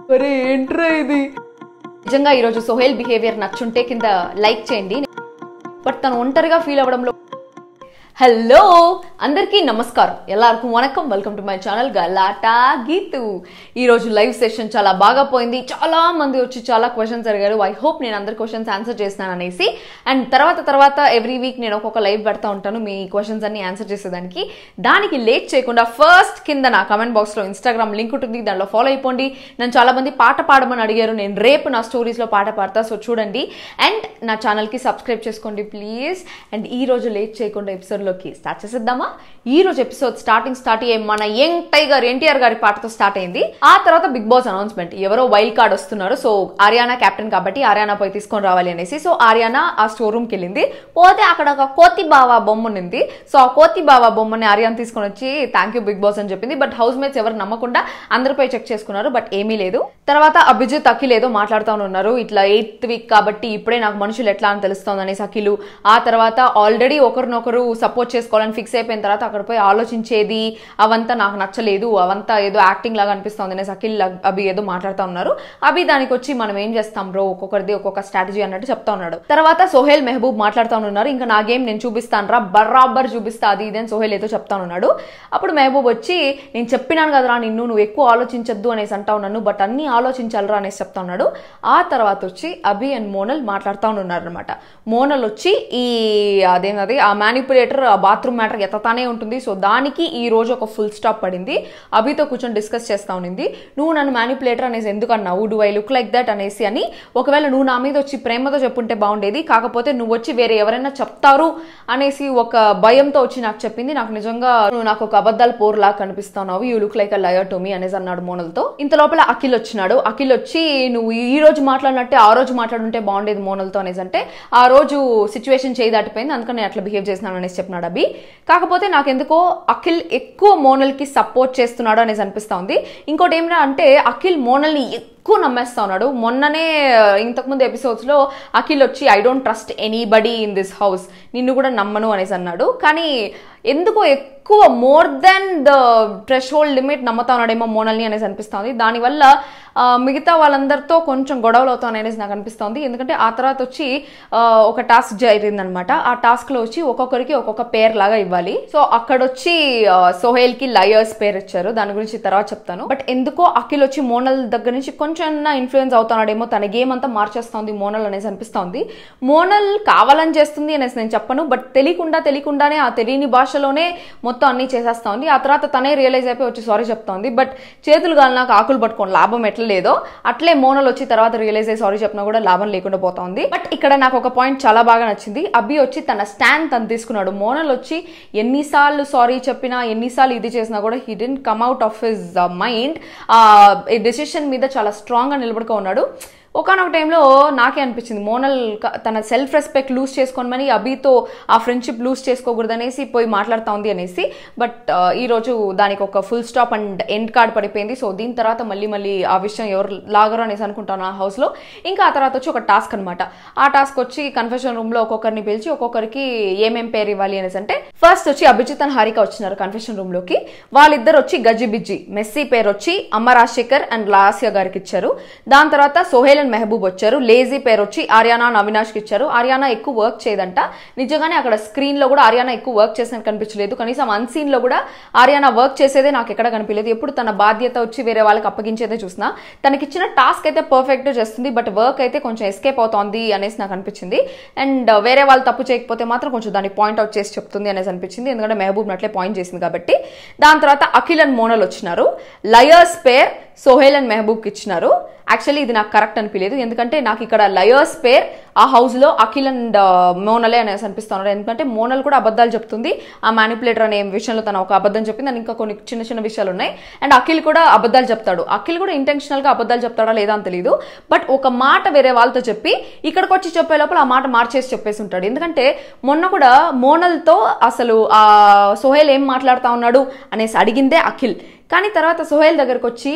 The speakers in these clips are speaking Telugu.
అరే ఏంట్రా ఇది నిజంగా ఈరోజు సోహెల్ బిహేవియర్ నచ్చుంటే కింద లైక్ చేయండి బట్ తను ఒంటరిగా ఫీల్ అవ్వడంలో హలో అందరికీ నమస్కారం ఎల్లరికూ వనకం welcome to my channel Galatta Geethu ఈరోజు లైవ్ సెషన్ చాలా బాగా పోయింది చాలా మంది వచ్చి చాలా క్వశ్చన్స్ అడిగారు ఐ హోప్ నేను అందరి క్వశ్చన్స్ ఆన్సర్ చేస్తున్నాను అనేసి అండ్ తర్వాత తర్వాత ఎవ్రీ వీక్ నేను ఒక్కొక్క లైవ్ పెడతా ఉంటాను మీ క్వశ్చన్స్ అన్ని ఆన్సర్ చేసేదానికి దానికి లేట్ చేయకుండా ఫస్ట్ కింద నా కమెంట్ బాక్స్లో ఇన్స్టాగ్రామ్ లింక్ ఉంటుంది దానిలో ఫాలో అయిపోండి నన్ను చాలా మంది పాట పాడమని అడిగారు నేను రేపు నా స్టోరీస్లో పాట పాడతా సో చూడండి అండ్ నా ఛానల్కి సబ్స్క్రైబ్ చేసుకోండి ప్లీజ్ అండ్ ఈ రోజు లేట్ చేయకుండా ఎపిసోడ్లోకి స్టార్ట్ చేసేద్దామా ఈ రోజు ఎపిసోడ్ స్టార్టింగ్ స్టార్ట్ అయ్యే మన యంగ్ టైగర్ ఎన్టీఆర్ గారి పాటతో స్టార్ట్ అయింది ఆ తర్వాత బిగ్ బాస్ అనౌన్స్మెంట్ ఎవరో వైల్డ్ కార్డ్ వస్తున్నారు సో ఆర్యానా కెప్టెన్ కాబట్టి ఆర్యానా పోయి తీసుకొని రావాలి అనేసి సో ఆర్యానా ఆ స్టోర్ రూమ్కి వెళ్ళింది పోతే అక్కడ ఒక కోతి బావా బొమ్మ ఉంది సో ఆ కోతి బావా బొమ్మని ఆర్యాన్ తీసుకొని వచ్చి థ్యాంక్ యూ బిగ్ బాస్ అని చెప్పింది బట్ హౌస్ మేట్స్ ఎవరు నమ్మకుండా అందరిపై చెక్ చేసుకున్నారు బట్ ఏమీ లేదు తర్వాత అభిజిత్ అఖిల్ ఏదో మాట్లాడుతూ ఉన్నారు ఇట్లా ఎయిత్ వీక్ కాబట్టి ఇప్పుడే నాకు మనుషులు ఎట్లా అని తెలుస్తుంది అనేసి అఖిలు ఆ తర్వాత ఆల్రెడీ ఒకరినొకరు సపోర్ట్ చేసుకోవాలని ఫిక్స్ అయిపోయిన తర్వాత అక్కడ పోయి ఆలోచించేది అవంతా నాకు నచ్చలేదు అవంతా ఏదో యాక్టింగ్ లాగా అనిపిస్తుంది అనేసి అఖిల్ అభి ఏదో మాట్లాడుతూ ఉన్నారు అభి దానికి వచ్చి మనం ఏం చేస్తాం బ్రో ఒక్కొక్కరిది ఒక్కొక్క స్ట్రాటజీ అన్నట్టు చెప్తా ఉన్నాడు తర్వాత సోహెల్ మెహబూబ్ మాట్లాడుతూ ఉన్నారు ఇంకా నా గేమ్ నేను చూపిస్తాను రా బర్రాబర్ చూపిస్తా అది ఇది అని సోహెల్ ఏదో చెప్తా ఉన్నాడు అప్పుడు మెహబూబ్ వచ్చి నేను చెప్పినాను కదరా నిన్ను నువ్వు ఎక్కువ ఆలోచించొద్దు అనేసి అంటా ఉన్నాను బట్ అన్ని ఆలోచించాలరా అనేసి చెప్తా ఉన్నాడు ఆ తర్వాత వచ్చి అభి అండ్ మోనల్ మాట్లాడుతూ ఉన్నారు అనమాట మోనల్ వచ్చి ఈ అదేనది ఆ మ్యానిపులేటర్ ఆ బాత్రూమ్ మ్యాటర్ ఎత్తతానే ఉంటుంది సో దానికి ఈ రోజు ఒక ఫుల్ స్టాప్ పడింది అభితో కూర్చొని డిస్కస్ చేస్తా ఉన్నింది నువ్వు నన్ను మ్యానిపులేటర్ అనేసి ఎందుకు అన్నావు do I look like that అనేసి అని ఒకవేళ నువ్వు నా మీద వచ్చి ప్రేమతో చెప్పుంటే బాగుండేది కాకపోతే నువ్వు వచ్చి వేరే ఎవరైనా చెప్తారు అనేసి ఒక భయంతో వచ్చి నాకు చెప్పింది నాకు నిజంగా నువ్వు నాకు ఒక అబద్ధాల పోరులా కనిపిస్తున్నావు you look like a liar to me అనేసి అన్నాడు మోనల్తో ఇంత లోపల అఖిల్ వచ్చినాడు అఖిల్ వచ్చి నువ్వు ఈ రోజు మాట్లాడినట్టే ఆ రోజు మాట్లాడుంటే బాగుండేది మోనల్తో అనేసి అంటే ఆ రోజు సిచ్యువేషన్ చేయి దాటిపోయింది అందుకని నేను అట్లా బిహేవ్ చేసినాను అనేసి చెప్పినాడు అభి కాకపోతే నాకు ఎందుకో అఖిల్ ఎక్కువ మోనల్కి సపోర్ట్ చేస్తున్నాడు అనేసి అనిపిస్తా ఉంది ఇంకోటి ఏమిటా అంటే అఖిల్ మోనల్ని ఎక్కువ నమ్మేస్తా ఉన్నాడు మొన్ననే ఇంతకుముందు ఎపిసోడ్స్ లో అఖిల్ వచ్చి I don't trust anybody in this house నిన్ను కూడా నమ్మను అనేసి అన్నాడు కానీ ఎందుకో ఎక్కువ more than the threshold limit నమ్మతా ఉన్నాడేమో మోనల్ని అనేసి అనిపిస్తుంది దానివల్ల మిగతా వాళ్ళందరితో కొంచెం గొడవలు అవుతాను అనేసి నాకు అనిపిస్తుంది ఎందుకంటే ఆ తర్వాత వచ్చి ఒక టాస్క్ జరిగిందనమాట ఆ టాస్క్లో వచ్చి ఒక్కొక్కరికి ఒక్కొక్క పేర్ లాగా ఇవ్వాలి సో అక్కడ వచ్చి సోహేల్కి లయర్స్ పేరు ఇచ్చారు దాని గురించి తర్వాత చెప్తాను బట్ ఎందుకో అఖిల్ వచ్చి మోనల్ దగ్గర నుంచి కొంచెం ఇన్ఫ్లుయెన్స్ అవుతున్నాడేమో తన గేమ్ అంతా మార్చేస్తుంది మోనల్ అనేసి అనిపిస్తుంది మోనల్ కావాలని చేస్తుంది అనేసి నేను చెప్పను బట్ తెలియకుండా తెలియకుండానే ఆ తెలియని భాషలోనే మొత్తం అన్ని చేసేస్తా ఉంది ఆ తర్వాత తనే రియలైజ్ అయిపోయి వచ్చి సారీ చెప్తోంది బట్ చేతులు గాలి నాకు ఆకులు పట్టుకోండి లాభం ఎట్లా లేదో అట్లే మోనల్ వచ్చి తర్వాత రియలైజ్ అయ్యి సారీ చెప్పినా కూడా లాభం లేకుండా పోతోంది బట్ ఇక్కడ నాకు ఒక పాయింట్ చాలా బాగా నచ్చింది అబ్బి వచ్చి తన స్టాండ్ తను తీసుకున్నాడు మోనల్ వచ్చి ఎన్నిసార్లు సారీ చెప్పినా ఎన్నిసార్లు ఇది చేసినా కూడా he didn't come out of his mind ఆ డెసిషన్ మీద చాలా స్ట్రాంగ్గా నిలబడుకో ఉన్నాడు ఒకనొక టైంలో నాకే అనిపించింది మోనల్ తన సెల్ఫ్ రెస్పెక్ట్ లూజ్ చేసుకోమని అభితో ఆ ఫ్రెండ్షిప్ లూజ్ చేసుకోకూడదు అనేసి పోయి మాట్లాడుతూ ఉంది అనేసి బట్ ఈరోజు దానికి ఒక full stop and end card పడిపోయింది సో దీని తర్వాత మళ్ళీ మళ్ళీ ఆ విషయం ఎవరు లాగరు అనేసి అనుకుంటాను ఆ హౌస్లో ఇంకా ఆ తర్వాత వచ్చి ఒక టాస్క్ అనమాట ఆ టాస్క్ వచ్చి కన్ఫెషన్ రూమ్లో ఒక్కొక్కరిని పిలిచి ఒక్కొక్కరికి ఏమేం పేరు ఇవ్వాలి అనేసి అంటే ఫస్ట్ వచ్చి అభిజిత్ అండ్ హారిక వచ్చినారు కన్ఫెషన్ రూమ్లోకి వాళ్ళిద్దరు వచ్చి గజ్జి బిజ్జి మెస్సీ పేరు వచ్చి అమ్మ రాజశేఖర్ అండ్ లాస్య గారికి ఇచ్చారు దాని తర్వాత సోహేల్ అండ్ మెహబూబ్ వచ్చారు లేజీ పేరు వచ్చి ఆర్యానా అండ్ అవినాష్కి ఇచ్చారు ఆర్యానా ఎక్కువ వర్క్ చేయదంట నిజంగానే అక్కడ స్క్రీన్ లో కూడా ఆర్యానా ఎక్కువ వర్క్ చేసినట్టు కనిపించలేదు కనీసం అన్సీన్ లో కూడా ఆర్యానా వర్క్ చేసేదే నాకు ఎక్కడ కనిపించలేదు ఎప్పుడు తన బాధ్యత వచ్చి వేరే వాళ్ళకి అప్పగించేదే చూసినా తనకిచ్చిన టాస్క్ అయితే పర్ఫెక్ట్ చేస్తుంది బట్ వర్క్ అయితే కొంచెం ఎస్కేప్ అవుతోంది అనేసి నాకు అనిపించింది అండ్ వేరే వాళ్ళు తప్పు చేయకపోతే మాత్రం కొంచెం దాన్ని పాయింట్ అవుట్ చేసి చెప్తుంది అనేసి అనిపించింది ఎందుకంటే మెహబూబ్ నట్లే పాయింట్ చేసింది కాబట్టి దాని తర్వాత అఖిల్ అండ్ మోనల్ వచ్చినారు లయర్స్ పేర్ సోహేల్ అండ్ మెహబూబ్కి ఇచ్చినారు యాక్చువల్లీ ఇది నాకు కరెక్ట్ అనిపించలేదు ఎందుకంటే నాకు ఇక్కడ లయర్స్ పేర్ ఆ హౌస్లో అఖిల్ అండ్ మోనలే అనేసి అనిపిస్తున్నారు ఎందుకంటే మోనల్ కూడా అబద్ధాలు చెప్తుంది ఆ మ్యానిపులేటర్ అనే విషయంలో తను ఒక అబద్ధం చెప్పింది అండ్ ఇంకా కొన్ని చిన్న చిన్న విషయాలు ఉన్నాయి అండ్ అఖిల్ కూడా అబద్ధాలు చెప్తాడు అఖిల్ కూడా ఇంటెన్షనల్గా అబద్ధాలు చెప్తాడా లేదా అని తెలియదు బట్ ఒక మాట వేరే వాళ్ళతో చెప్పి ఇక్కడికి వచ్చి చెప్పే లోపల ఆ మాట మార్చేసి చెప్పేసి ఉంటాడు ఎందుకంటే మొన్న కూడా మోనల్తో అసలు ఆ సోహేల్ ఏం మాట్లాడుతా ఉన్నాడు అనేసి అడిగిందే అఖిల్ కానీ తర్వాత సోహెల్ దగ్గరకు వచ్చి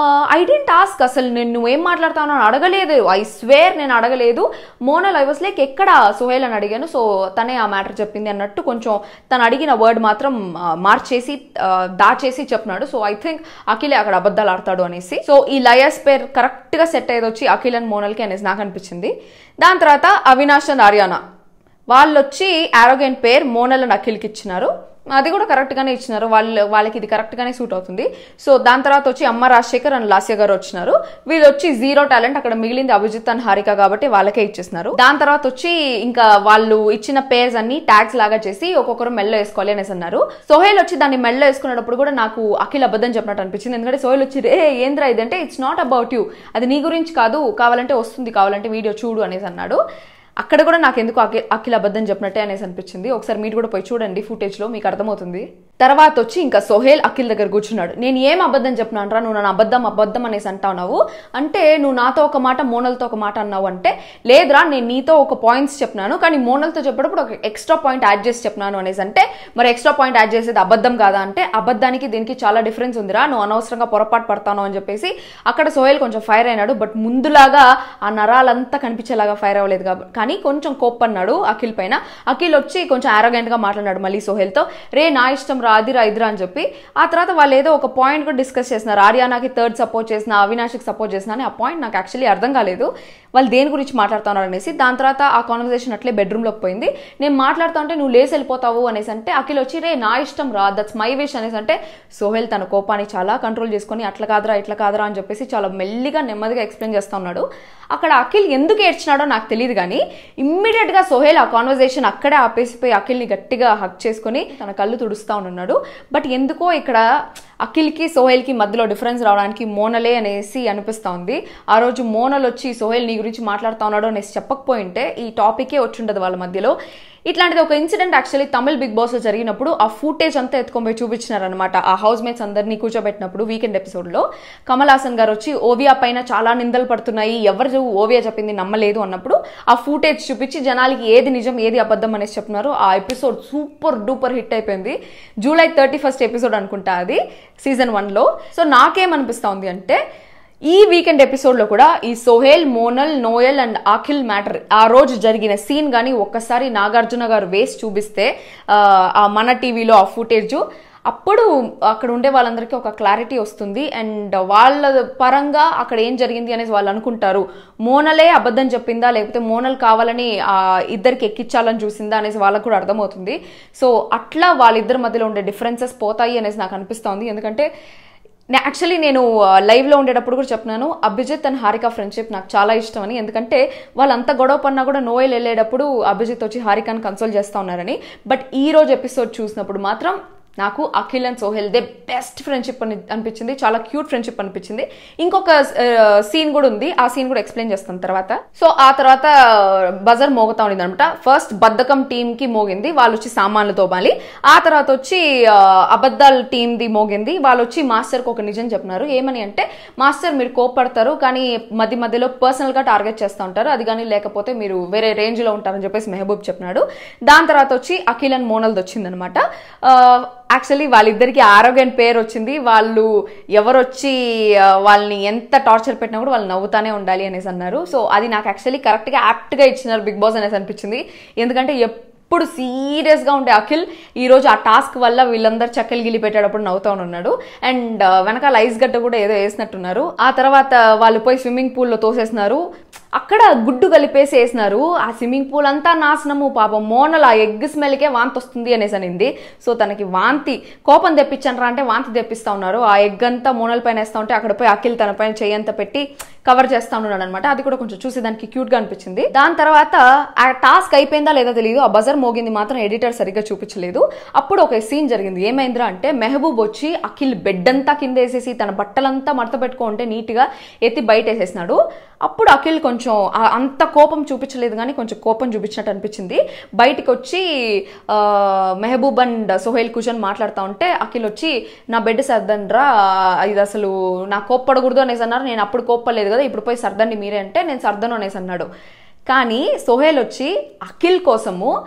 ఐ డెంట్ ఆస్క్ అసలు నేను నువ్వేం మాట్లాడతావు అని అడగలేదు ఐ స్వేర్ నేను అడగలేదు మోనల్ ఐ వాస్ లైక్ ఎక్కడ సోహెల్ అని అడిగాను సో తనే ఆ మ్యాటర్ చెప్పింది అన్నట్టు కొంచెం తను అడిగిన వర్డ్ మాత్రం ఆ, మార్చేసి ఆ, దాచేసి చెప్పినాడు సో ఐ థింక్ అఖిలే అక్కడ అబద్ధాలు ఆడతాడు అనేసి సో ఈ లయర్స్ పేరు కరెక్ట్గా సెట్ అయ్యేది వచ్చి అఖిల్ అండ్ మోనల్కి అనేసి నాకు అనిపించింది దాని తర్వాత అవినాష్ అండ్ ఆర్యానా వాళ్ళు వచ్చి ఆరోగెంట్ పేర్ మోనల్ అండ్ అఖిల్కి ఇచ్చినారు అది కూడా కరెక్ట్గానే ఇచ్చినారు వాళ్ళు వాళ్ళకి ఇది కరెక్ట్గానే సూట్ అవుతుంది సో దాని తర్వాత వచ్చి అమ్మ రాజశేఖర్ అండ్ లాస్య గారు వచ్చినారు వీళ్ళు వచ్చి జీరో టాలెంట్ అక్కడ మిగిలింది అభిజిత్ అండ్ హారిక కాబట్టి వాళ్ళకే ఇచ్చేస్తున్నారు దాని తర్వాత వచ్చి ఇంకా వాళ్ళు ఇచ్చిన పేర్స్ అన్ని ట్యాగ్స్ లాగా చేసి ఒక్కొక్కరు మెల్ల వేసుకోవాలి అనేసి అన్నారు సోహేల్ వచ్చి దాన్ని మెల్ల వేసుకున్నప్పుడు కూడా నాకు అఖిల్ అబద్ధం చెప్పినట్టు అనిపించింది ఎందుకంటే సోహేల్ వచ్చి రే ఏంద్రా ఇదంటే ఇట్స్ నాట్ అబౌట్ యూ అది నీ గురించి కాదు కావాలంటే వస్తుంది కావాలంటే వీడియో చూడు అనేసి అన్నాడు అక్కడ కూడా నాకు ఎందుకు అఖి అఖిల్ అబద్ధం చెప్పినట్టే అనేసి అనిపించింది ఒకసారి మీరు కూడా పోయి చూడండి ఫుటేజ్లో మీకు అర్థమవుతుంది తర్వాత వచ్చి ఇంకా సోహేల్ అఖిల్ దగ్గర కూర్చున్నాడు నేను ఏం అబద్ధం చెప్పినాను రా నువ్వు నన్ను అబద్ధం అబద్ధం అనేసి అంటావు అంటే నువ్వు నాతో ఒక మాట మోనల్తో ఒక మాట అన్నావు అంటే లేదురా నేను నీతో ఒక పాయింట్స్ చెప్పినాను కానీ మోనల్తో చెప్పేటప్పుడు ఒక ఎక్స్ట్రా పాయింట్ యాడ్ చేసి చెప్పినాను అనేసి అంటే మరి ఎక్స్ట్రా పాయింట్ యాడ్ చేసేది అబద్ధం కాదా అంటే అబద్ధానికి దీనికి చాలా డిఫరెన్స్ ఉందిరా నువ్వు అనవసరంగా పొరపాటు పడతాను అని చెప్పేసి అక్కడ సోహెల్ కొంచెం ఫైర్ అయినాడు బట్ ముందులాగా ఆ నరాలంతా కనిపించేలాగా ఫైర్ అవ్వలేదు కాబట్టి కానీ కొంచెం కోప్పన్నాడు అఖిల్ పైన అఖిల్ వచ్చి కొంచెం arrogant గా మాట్లాడాడు మళ్ళీ సోహెల్తో రే నా ఇష్టం రా అదిరా ఇదిరా అని చెప్పి ఆ తర్వాత వాళ్ళు ఏదో ఒక పాయింట్ కూడా డిస్కస్ చేస్తున్నారు ఆర్యానాకి థర్డ్ సపోర్ట్ చేసిన అవినాష్కి సపోర్ట్ చేసిన అని ఆ పాయింట్ నాకు యాక్చువల్లీ అర్థం కాలేదు వాళ్ళు దేని గురించి మాట్లాడుతున్నారు అనేసి దాని తర్వాత ఆ కాన్వర్సేషన్ అట్లే బెడ్రూమ్లోకి పోయింది నేను మాట్లాడుతా ఉంటే నువ్వు లేసి వెళ్ళిపోతావు అనేసి అంటే అఖిల్ వచ్చి రే నా ఇష్టం రా దట్స్ మై విష్ అనేసి అంటే సోహెల్ తన కోపాన్ని చాలా కంట్రోల్ చేసుకొని అట్లా కాదురా ఇట్లా కాదురా అని చెప్పేసి చాలా మెల్లిగా నెమ్మదిగా ఎక్స్ప్లెయిన్ చేస్తా ఉన్నాడు అక్కడ అఖిల్ ఎందుకు ఏడ్చినాడో నాకు తెలియదు కానీ ఇమ్మీడియట్ గా సోహెల్ ఆ కాన్వర్జేషన్ అక్కడే ఆపేసిపోయి అఖిల్ని గట్టిగా హక్ చేసుకొని తన కళ్ళు తుడుస్తా ఉన్నాడు బట్ ఎందుకో ఇక్కడ అఖిల్కి సోహెల్కి మధ్యలో డిఫరెన్స్ రావడానికి మోనలే అనేసి అనిపిస్తా ఉంది ఆ రోజు మోనల్ వచ్చి సోహెల్ నీ గురించి మాట్లాడుతా ఉన్నాడు అనేసి చెప్పకపోయింటే ఈ టాపికే వచ్చుండదు వాళ్ళ మధ్యలో ఇట్లాంటిది ఒక incident actually Tamil Bigg Boss లో జరిగినప్పుడు ఆ ఫుటేజ్ అంతా ఎత్తుకొని పోయి చూపించినారనమాట ఆ హౌస్ మేట్స్ అందరినీ కూర్చోబెట్టినప్పుడు వీకెండ్ ఎపిసోడ్ లో కమల్ హాసన్ గారు వచ్చి ఓవియా పైన చాలా నిందలు పడుతున్నాయి ఎవరు ఓవియా చెప్పింది నమ్మలేదు అన్నప్పుడు ఆ ఫుటేజ్ చూపించి జనాలకి ఏది నిజం ఏది అబద్ధం అనేసి చెప్తున్నారు ఆ ఎపిసోడ్ సూపర్ డూపర్ హిట్ అయిపోయింది జూలై థర్టీ ఫస్ట్ ఎపిసోడ్ అనుకుంటా అది సీజన్ వన్ లో సో నాకేమనిపిస్తా ఉంది అంటే ఈ వీకెండ్ ఎపిసోడ్ లో కూడా ఈ Sohel Monal Noel and Akhil matter ఆ రోజు జరిగిన సీన్ కానీ ఒక్కసారి నాగార్జున గారు వేసి చూపిస్తే ఆ, ఆ మన టీవీలో ఆ ఫుటేజ్ అప్పుడు అక్కడ ఉండే వాళ్ళందరికీ ఒక క్లారిటీ వస్తుంది అండ్ వాళ్ళ పరంగా అక్కడ ఏం జరిగింది అనేసి వాళ్ళు అనుకుంటారు మోనలే అబద్ధం చెప్పిందా లేకపోతే మోనల్ కావాలని ఆ ఇద్దరికి ఎక్కించాలని చూసిందా అనేసి వాళ్ళకు కూడా అర్థమవుతుంది సో అట్లా వాళ్ళిద్దరి మధ్యలో ఉండే డిఫరెన్సెస్ పోతాయి అనేసి నాకు అనిపిస్తోంది ఎందుకంటే యాక్చువల్లీ నేను లైవ్లో ఉండేటప్పుడు కూడా చెప్పినాను అభిజిత్ అండ్ హారిక ఫ్రెండ్షిప్ నాకు చాలా ఇష్టం అని ఎందుకంటే వాళ్ళంతా గొడవ పన్నా కూడా నోయల్ వెళ్ళేటప్పుడు అభిజిత్ వచ్చి హారికని కన్సోల్ చేస్తా ఉన్నారని బట్ ఈ రోజు ఎపిసోడ్ చూసినప్పుడు మాత్రం నాకు Akhil and Sohel the best friendship అని అనిపించింది చాలా క్యూట్ ఫ్రెండ్షిప్ అనిపించింది ఇంకొక సీన్ కూడా ఉంది ఆ సీన్ కూడా ఎక్స్ప్లెయిన్ చేస్తాను తర్వాత సో ఆ తర్వాత బజర్ మోగుతా ఉండింది అనమాట ఫస్ట్ బద్దకం టీమ్ కి మోగింది వాళ్ళు వచ్చి సామాన్లు తోమాలి ఆ తర్వాత వచ్చి ఆ, అబద్ధాల టీమ్ ది మోగింది వాళ్ళు వచ్చి మాస్టర్ కి ఒక నిజం చెప్పినారు ఏమని అంటే మాస్టర్ మీరు కోపడతారు కానీ మధ్య మధ్యలో పర్సనల్ గా టార్గెట్ చేస్తూ ఉంటారు అది కానీ లేకపోతే మీరు వేరే రేంజ్ లో ఉంటారని చెప్పేసి మెహబూబ్ చెప్పినాడు దాని తర్వాత వచ్చి అఖిల్ అండ్ మోనల్ది వచ్చిందనమాట యాక్చువల్లీ వాళ్ళిద్దరికి ఆరోగ్యం పేరు వచ్చింది వాళ్ళు ఎవరు వచ్చి ఆ, వాళ్ళని ఎంత టార్చర్ పెట్టినా కూడా వాళ్ళు నవ్వుతానే ఉండాలి అనేసి అన్నారు సో అది నాకు యాక్చువల్లీ కరెక్ట్గా యాప్ట్గా ఇచ్చినారు బిగ్ బాస్ అనేసి అనిపించింది ఎందుకంటే ఎప్పుడు సీరియస్గా ఉండే అఖిల్ ఈ రోజు ఆ టాస్క్ వల్ల వీళ్ళందరూ చక్కలు గిలి పెట్టేటప్పుడు నవ్వుతా ఉన్నాడు అండ్ వెనకాల ఐస్ గడ్డ కూడా ఏదో వేసినట్టున్నారు ఆ తర్వాత వాళ్ళు పోయి స్విమ్మింగ్ పూల్లో తోసేసినారు అక్కడ గుడ్డు కలిపేసి వేసినారు ఆ స్విమ్మింగ్ పూల్ అంతా నాశనము పాపం మోనల్ ఆ ఎగ్ స్మెల్కే వాంతి వస్తుంది అనేసి అనింది సో తనకి వాంతి కోపం తెప్పించండి అంటే వాంతి తెప్పిస్తా ఉన్నారు ఆ ఎగ్ అంతా మోనల్ పైన వేస్తా ఉంటే అక్కడ పోయి అఖిల్ తన పైన చెయ్యంతా పెట్టి కవర్ చేస్తా ఉన్నాడు అనమాట అది కూడా కొంచెం చూసి దానికి క్యూట్ గా అనిపించింది దాని తర్వాత ఆ టాస్క్ అయిపోయిందా లేదా తెలియదు ఆ బజర్ మోగింది మాత్రం ఎడిటర్ సరిగ్గా చూపించలేదు అప్పుడు ఒక సీన్ జరిగింది ఏమైందిరా అంటే మెహబూబ్ వచ్చి అఖిల్ బెడ్ అంతా కింద వేసేసి తన బట్టలంతా మడత పెట్టుకుంటే నీట్ గా ఎత్తి బయట వేసేసినాడు అప్పుడు అఖిల్ కొంచెం ఆ- అంత కోపం చూపించలేదు కానీ కొంచెం కోపం చూపించినట్టు అనిపించింది బయటికి వచ్చి ఆ, మెహబూబ్ అండ్ సోహెల్ కూర్చొని మాట్లాడుతూ ఉంటే అఖిల్ వచ్చి నా బెడ్ సర్దండ్రా ఇది అసలు నా కోప్పడకూడదు అనేసి అన్నారు నేను అప్పుడు కోప్పలేదు కదా ఇప్పుడు పోయి సర్దండి మీరే అంటే నేను సర్దను అనేసి అన్నాడు కానీ సోహెల్ వచ్చి అఖిల్ కోసము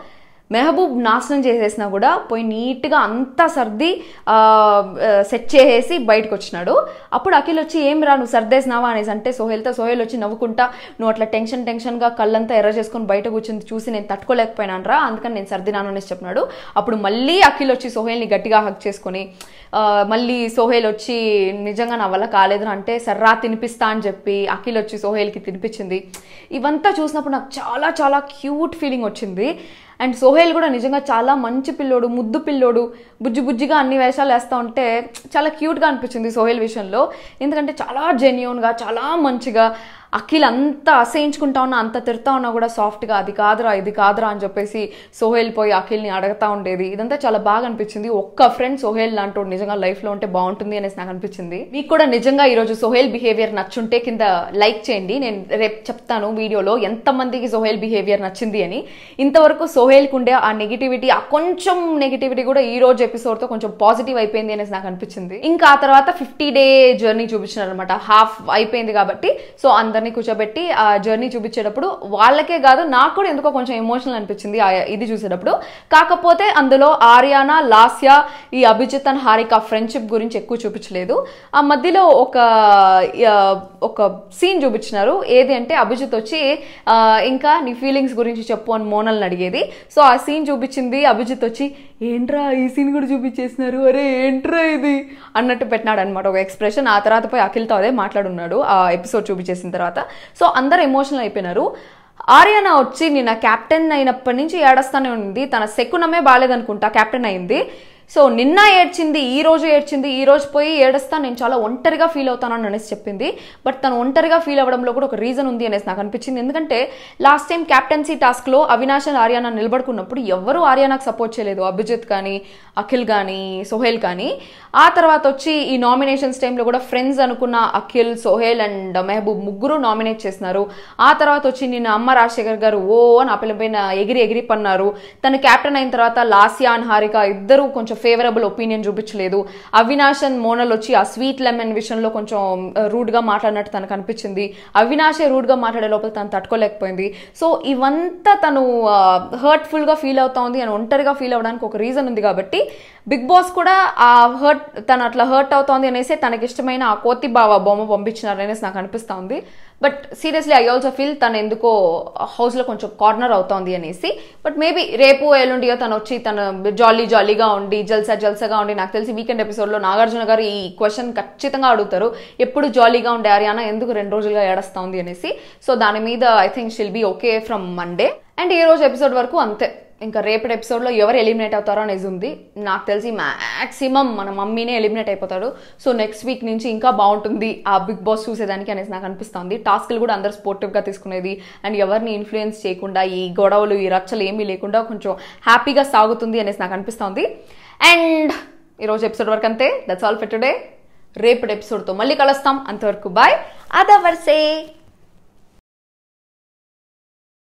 మెహబూబ్ నాశనం చేసేసినా కూడా పోయి నీట్గా అంతా సర్ది ఆ, ఆ, సెట్ చేసేసి బయటకు వచ్చినాడు అప్పుడు అఖిల్ వచ్చి ఏం రా నువ్వు సర్దేసినావా అనేసి అంటే సోహెల్తో సోహెల్ వచ్చి నవ్వుకుంటా నువ్వు అట్లా టెన్షన్ టెన్షన్గా కళ్ళంతా ఎర్ర చేసుకొని బయట కూర్చుని చూసి నేను తట్టుకోలేకపోయినాను రా అందుకని నేను సర్దినాను అనేసి చెప్పినాడు అప్పుడు మళ్ళీ అఖిల్ వచ్చి సోహెల్ని గట్టిగా హక్ చేసుకొని ఆ, మళ్ళీ సోహెల్ వచ్చి నిజంగా నా వల్ల కాలేదురా అంటే సర్రా తినిపిస్తా అని చెప్పి అఖిల్ వచ్చి సోహెల్కి తినిపించింది ఇవంతా చూసినప్పుడు నాకు చాలా చాలా క్యూట్ ఫీలింగ్ వచ్చింది అండ్ సోహెల్ కూడా నిజంగా చాలా మంచి పిల్లోడు ముద్దు పిల్లోడు బుజ్జి బుజ్జిగా అన్ని వేషాలు వేస్తూ ఉంటే చాలా క్యూట్గా అనిపించింది సోహెల్ విషయంలో ఎందుకంటే చాలా జెన్యున్గా చాలా మంచిగా అఖిల్ అంత అసహించుకుంటా ఉన్నా అంత తిడతా ఉన్నా కూడా సాఫ్ట్గా అది కాదురా ఇది కాదురా అని చెప్పేసి సోహెల్ పోయి అఖిల్ని అడగతా ఉండేది ఇదంతా చాలా బాగా అనిపించింది ఒక్క ఫ్రెండ్ సోహెల్ లాంటి నిజంగా లైఫ్లో ఉంటే బాగుంటుంది అనేసి నాకు అనిపించింది మీకు కూడా నిజంగా ఈరోజు సోహెల్ బిహేవియర్ నచ్చుంటే కింద లైక్ చేయండి నేను రేపు చెప్తాను వీడియోలో ఎంతమందికి సోహెల్ బిహేవియర్ నచ్చింది అని ఇంతవరకు సోహెల్కి ఉండే ఆ నెగిటివిటీ ఆ కొంచెం నెగిటివిటీ కూడా ఈ రోజు ఎపిసోడ్తో కొంచెం పాజిటివ్ అయిపోయింది అనేసి నాకు అనిపించింది ఇంకా ఆ తర్వాత ఫిఫ్టీ డే జర్నీ చూపించినారు అనమాట హాఫ్ అయిపోయింది కాబట్టి సో అందరినీ కూర్చోబెట్టి ఆ జర్నీ చూపించేటప్పుడు వాళ్ళకే కాదు నాకు కూడా ఎందుకో కొంచెం ఎమోషనల్ అనిపించింది ఆ ఇది చూసేటప్పుడు కాకపోతే అందులో ఆర్యానా లాస్యా ఈ అభిజిత్ అండ్ హారిక ఫ్రెండ్షిప్ గురించి ఎక్కువ చూపించలేదు ఆ మధ్యలో ఒక ఆ, ఒక సీన్ చూపించినారు ఏది అంటే అభిజిత్ వచ్చి ఆ, ఇంకా నీ ఫీలింగ్స్ గురించి చెప్పు అని మోనల్ని అడిగేది సో ఆ సీన్ చూపించింది అభిజిత్ వచ్చి ఏంట్రా ఈ సీన్ కూడా చూపించేసినారు అరే ఏంట్రా ఇది అన్నట్టు పెట్టినాడు అనమాట ఒక ఎక్స్ప్రెషన్ ఆ తర్వాత పోయి అఖిల్తో అదే మాట్లాడున్నాడు ఆ ఎపిసోడ్ చూపించేసిన తర్వాత సో అందరు ఎమోషనల్ అయిపోయినారు ఆర్యన వచ్చి నిన్న కెప్టెన్ అయినప్పటి నుంచి ఏడస్తానే ఉంది తన శకునమే బాగాలేదనుకుంటా కెప్టెన్ అయింది సో నిన్న ఏడ్చింది ఈ రోజు ఏడ్చింది ఈ రోజు పోయి ఏడుస్తా నేను చాలా ఒంటరిగా ఫీల్ అవుతానని అనేసి చెప్పింది బట్ తను ఒంటరిగా ఫీల్ అవ్వడంలో కూడా ఒక రీజన్ ఉంది అనేసి నాకు అనిపించింది ఎందుకంటే లాస్ట్ టైం క్యాప్టెన్సీ టాస్క్లో అవినాష్ అండ్ ఆర్యానా నిలబడుకున్నప్పుడు ఎవరు ఆర్యానాకు సపోర్ట్ చేయలేదు అభిజిత్ కానీ అఖిల్ కానీ సోహెల్ కానీ ఆ తర్వాత వచ్చి ఈ నామినేషన్స్ టైంలో కూడా ఫ్రెండ్స్ అనుకున్న అఖిల్ సోహెల్ అండ్ మెహబూబ్ ముగ్గురు నామినేట్ చేసినారు ఆ తర్వాత వచ్చి నిన్న అమ్మ రాజశేఖర్ గారు ఓ నా పిల్ల పైన ఎగిరి ఎగిరి పన్నారు తను క్యాప్టెన్ అయిన తర్వాత లాసియా అండ్ హారిక ఇద్దరు కొంచెం ఫేవరబుల్ ఒపీనియన్ చూపించలేదు అవినాష్ అండ్ మోనల్ వచ్చి ఆ స్వీట్ లెమన్ విషయంలో కొంచెం రూడ్ గా మాట్లాడినట్టు తనకు అనిపించింది అవినాషే రూడ్ గా మాట్లాడే లోపల తను తట్టుకోలేకపోయింది సో ఇవంతా తను హర్ట్ఫుల్ గా ఫీల్ అవుతా ఉంది అని ఒంటరిగా ఫీల్ అవడానికి ఒక రీజన్ ఉంది కాబట్టి బిగ్ బాస్ కూడా ఆ హర్ట్ తను అట్లా హర్ట్ అవుతోంది అనేసి తనకి ఇష్టమైన ఆ కోతి బావ బొమ్మ పంపించినారు అనేసి నాకు అనిపిస్తా ఉంది but seriously I also feel తను ఎందుకో హౌస్లో కొంచెం కార్నర్ అవుతోంది అనేసి బట్ మేబీ రేపు ఎల్లుండియో తను వచ్చి తను జాలీ జాలీగా ఉండి జల్సా జల్సాగా ఉండి నాకు తెలిసి వీకెండ్ ఎపిసోడ్లో నాగార్జున గారు ఈ క్వశ్చన్ ఖచ్చితంగా అడుగుతారు ఎప్పుడు జాలీగా ఉండే ఆర్యానా ఎందుకు రెండు రోజులుగా ఏడస్తా ఉంది అనేసి సో దాని మీద I think she'll be okay from Monday and ఈ రోజు ఎపిసోడ్ వరకు అంతే ఇంకా రేపటి ఎపిసోడ్లో ఎవరు ఎలిమినేట్ అవుతారో అనేది ఉంది నాకు తెలిసి మ్యాక్సిమం మన మమ్మీనే ఎలిమినేట్ అయిపోతాడు సో నెక్స్ట్ వీక్ నుంచి ఇంకా బాగుంటుంది ఆ బిగ్ బాస్ చూసేదానికి అనేసి నాకు అనిపిస్తుంది టాస్క్లు కూడా అందరు స్పోర్టివ్గా తీసుకునేది అండ్ ఎవరిని ఇన్ఫ్లుయెన్స్ చేయకుండా ఈ గొడవలు ఈ రచ్చలు ఏమీ లేకుండా కొంచెం హ్యాపీగా సాగుతుంది అనేసి నాకు అనిపిస్తుంది అండ్ ఈరోజు ఎపిసోడ్ వరకు అంతే దట్స్ ఆల్ ఫర్ టుడే రేపటి ఎపిసోడ్తో మళ్ళీ కలుస్తాం అంతవరకు బాయ్ అదవర్సే